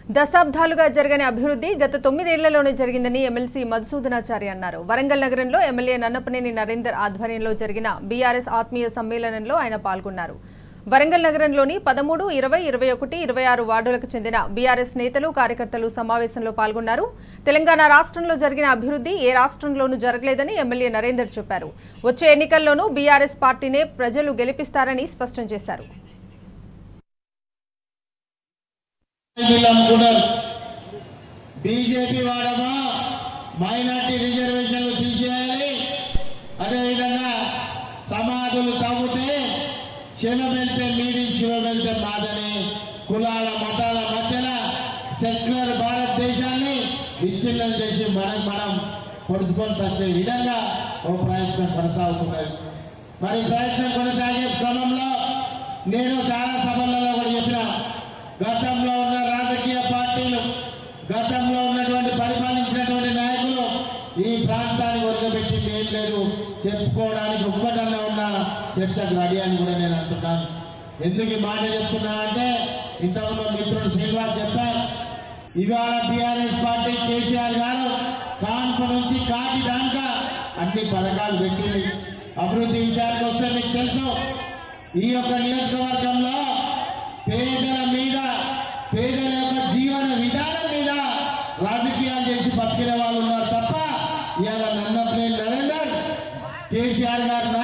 దశాబ్దాలుగా జరగని అభివృద్ధి గత తొమ్మిదేళ్లలోనే జరిగిందని ఎమ్మెల్సీ మధుసూదనాచారి అన్నారు వరంగల్ నగరంలో ఎమ్మెల్యే నన్నపనేని నరేందర్ ఆధ్వర్యంలో జరిగిన బీఆర్ఎస్ ఆత్మీయ సమ్మేళనంలో ఆయన పాల్గొన్నారు వరంగల్ నగరంలోని పదమూడు ఇరవై ఇరవై ఒకటి ఇరవై ఆరు వార్డులకు చెందిన బీఆర్ఎస్ నేతలు కార్యకర్తలు సమావేశంలో పాల్గొన్నారు తెలంగాణ రాష్ట్రంలో జరిగిన అభివృద్ధి ఏ రాష్ట్రంలోనూ జరగలేదని ఎమ్మెల్యే నరేందర్ చెప్పారు వచ్చే ఎన్నికల్లోనూ బీఆర్ఎస్ పార్టీనే ప్రజలు గెలిపిస్తారని స్పష్టం చేశారు వీళ్ళు అమ్ముకున్నారు బీజేపీ వాడమా మైనార్టీ రిజర్వేషన్లు తీసేయాలి అదేవిధంగా సమాధులు తవ్వుతే శివ వెళ్తే మీది శివ వెళ్తే మాదని కులాల మతాల మధ్యన సెక్యులర్ భారతదేశాన్ని విచ్ఛిన్నం చేసి మనం మనం పొడుచుకొని చచ్చే విధంగా ఓ ప్రయత్నం కొనసాగుతున్నది మరి ప్రయత్నం కొనసాగే క్రమంలో నేను చాలా సభలలో కూడా చెప్పిన గతంలో ఉన్న రాజకీయ పార్టీలు గతంలో ఉన్నటువంటి పరిపాలించినటువంటి నాయకులు ఈ ప్రాంతాన్ని ఒరగబెట్టింది ఏం లేదు చెప్పుకోవడానికి ఒక్కటన్నా ఉన్న చర్చకు రెడీ అని కూడా నేను అంటున్నాను ఎందుకు ఈ మాట చెప్తున్నా అంటే ఇంతకుముందు మిత్రుడు శ్రీనివాస్ చెప్పారు ఇవాళ టిఆర్ఎస్ పార్టీ కేసీఆర్ గారు కాన్పు నుంచి కాటి దాకా అన్ని పథకాలు పెట్టింది అభివృద్ధి విషయానికి వస్తే మీకు తెలుసు ఈ యొక్క నియోజకవర్గంలో పేదల మీద పేదల యొక్క జీవన విధానం మీద రాజకీయాలు చేసి బతికిన వాళ్ళు ఉన్నారు తప్ప ఇవాళ నన్నపల్లి నరేందర్ కేసీఆర్ గారు